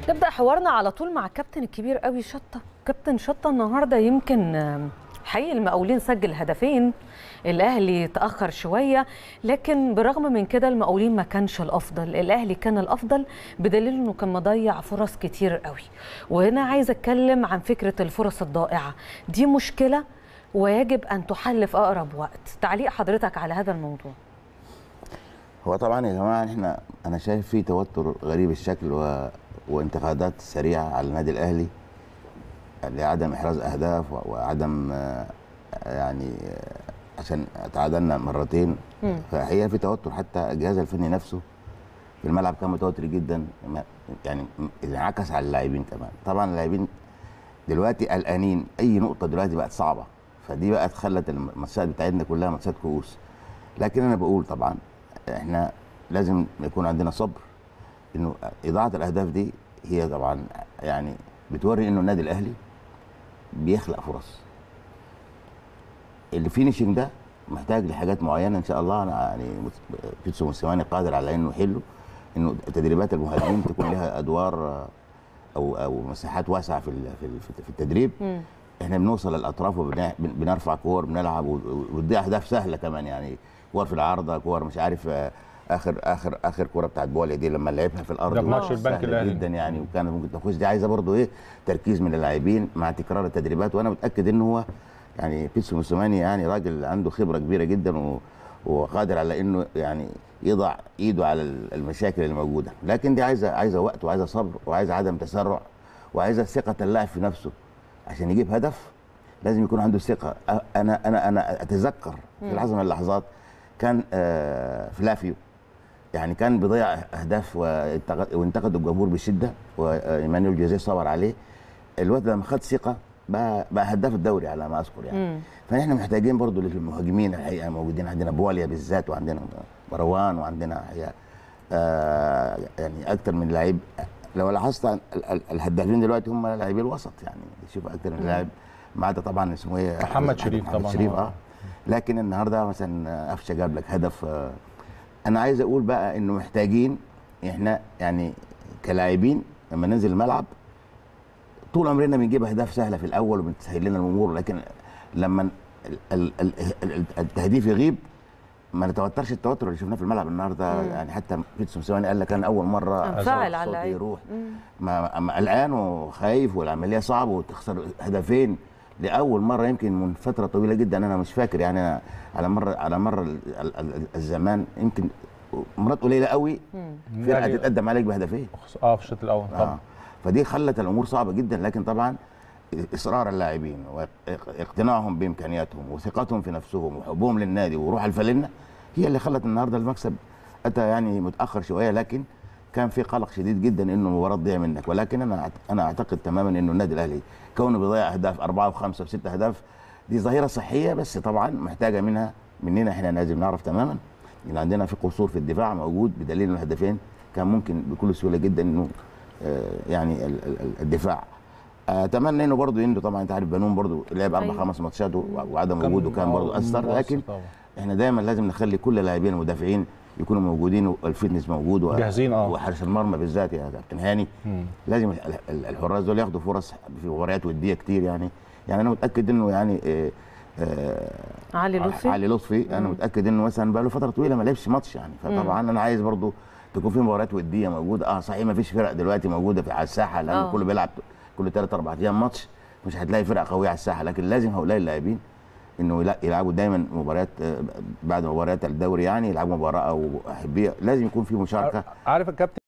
نبدا حوارنا على طول مع الكابتن الكبير قوي شطه كابتن شطه النهارده يمكن آم، حقيقي المقاولين سجل هدفين الاهلي تاخر شويه لكن بالرغم من كده المقاولين ما كانش الافضل الاهلي كان الافضل بدليل انه كان مضيع فرص كتير قوي وهنا عايزه اتكلم عن فكره الفرص الضائعه دي مشكله ويجب ان تحل في اقرب وقت تعليق حضرتك على هذا الموضوع هو طبعا يا جماعه احنا انا شايف في توتر غريب الشكل و... وانتقادات سريعه على النادي الاهلي لعدم احراز اهداف و- وعدم آه، يعني آه، عشان تعادلنا مرتين مم. فهي في توتر حتى الجهاز الفني نفسه في الملعب كان متوتر جدا ما- يعني انعكس على اللاعبين كمان طبعا اللاعبين دلوقتي قلقانين اي نقطه دلوقتي بقت صعبه فدي بقت خلت الماتشات بتاعتنا كلها ماتشات كؤوس لكن انا بقول طبعا احنا لازم يكون عندنا صبر انه اضاعه الاهداف دي هي طبعا يعني بتوري انه النادي الاهلي بيخلق فرص الفينشنج ده محتاج لحاجات معينه ان شاء الله انا يعني مت- بيتسو موسيماني قادر على انه يحله انه تدريبات المهاجمين تكون لها ادوار آه، او او مساحات واسعه في ال- في ال- في التدريب مم. احنا بنوصل للاطراف وبنرفع كور بنلعب و- ودي اهداف سهله كمان يعني كور في العارضه كور مش عارف آه، اخر اخر اخر كوره بتاعت بولي دي لما لعبها في الارض ده في ماتش سهلة البنك الأهلي. جدا يعني وكانت ممكن تخش دي عايزه برضه ايه تركيز من اللاعبين مع تكرار التدريبات وانا متاكد ان هو يعني بيتسو موسيماني يعني راجل عنده خبره كبيره جدا و وقادر على انه يعني يضع ايده على المشاكل الموجوده لكن دي عايزه عايزه وقت وعايزه صبر وعايزه عدم تسرع وعايزه ثقه اللاعب في نفسه عشان يجيب هدف لازم يكون عنده ثقه أ- انا انا انا اتذكر في لحظه من اللحظات كان آه، فلافيو يعني كان بيضيع اهداف وانتقد- وانتقد الجمهور بشده وايمانويل جوزيه صبر عليه الوقت لما خد ثقه بقى بقى هداف الدوري على ما اذكر يعني مم. فاحنا محتاجين برضو للمهاجمين الحقيقه موجودين عندنا بواليا بالذات وعندنا مروان وعندنا الحقيقه آه يعني اكتر من لعيب لو لاحظت ال- ال- الهدافين دلوقتي هم لاعبي الوسط يعني شوف اكتر من لاعب ما عدا طبعا اسمه ايه محمد شريف محمد طبعاً. شريف آه. اه لكن النهارده مثلا قفشه جاب لك هدف آه انا عايز اقول بقى انه محتاجين احنا يعني كلاعبين لما ننزل الملعب طول عمرنا بنجيب اهداف سهله في الاول وبتسهل لنا الامور لكن لما ال- ال- ال- ال- التهديف يغيب ما نتوترش التوتر اللي شفناه في الملعب النهارده يعني حتى بيتسو موسيماني قال لك انا اول مره انفعل على صوتي اللعيبة. يروح مم. ما ما قلقان وخايف والعمليه صعبه وتخسر هدفين لاول مره يمكن من فتره طويله جدا انا مش فاكر يعني أنا على مر على مر ال- ال- ال- الزمان يمكن مرات قليله قوي مم. فرقه يعني- تتقدم عليك بهدفين اه في الشوط الاول آه. طبعا فدي خلت الامور صعبه جدا لكن طبعا اصرار اللاعبين واقتناعهم بامكانياتهم وثقتهم في نفسهم وحبهم للنادي وروح الفلنه هي اللي خلت النهارده المكسب اتى يعني متاخر شويه لكن كان في قلق شديد جدا انه المباراه تضيع منك ولكن انا أعت- انا اعتقد تماما انه النادي الاهلي كونه بيضيع اهداف اربعه وخمسه وسته اهداف دي ظاهره صحيه بس طبعا محتاجه منها مننا احنا لازم نعرف تماما ان عندنا في قصور في الدفاع موجود بدليل إن الهدفين كان ممكن بكل سهوله جدا انه آه، يعني ال- ال- ال- الدفاع اتمنى انه برضه عنده طبعا انت عارف بنون برضه لعب اربع أيوة. خمس ماتشات و- وعدم وجوده كان برضه اثر مؤثر لكن طبعاً. احنا دايما لازم نخلي كل اللاعبين المدافعين يكونوا موجودين والفتنس موجود و- جاهزين، آه. وحارس المرمى بالذات يا كابتن هاني مم. لازم ال- ال- الحراس دول ياخدوا فرص في مباريات وديه كتير يعني يعني انا متاكد انه يعني آه، آه، علي لطفي علي لطفي انا مم. متاكد انه مثلا بقى له فتره طويله ما لعبش ماتش يعني فطبعا انا عايز برضو تكون في مباريات وديه موجوده اه صحيح ما فيش فرق دلوقتي موجوده في على الساحه لان آه. كله بيلعب كل ثلاث اربع ايام ماتش مش هتلاقي فرق قويه على الساحه لكن لازم هؤلاء اللاعبين انه لا يلعبوا دايما مباريات آه، بعد مباريات الدوري يعني يلعبوا مباراه او احبيه لازم يكون في مشاركه عارف الكابتن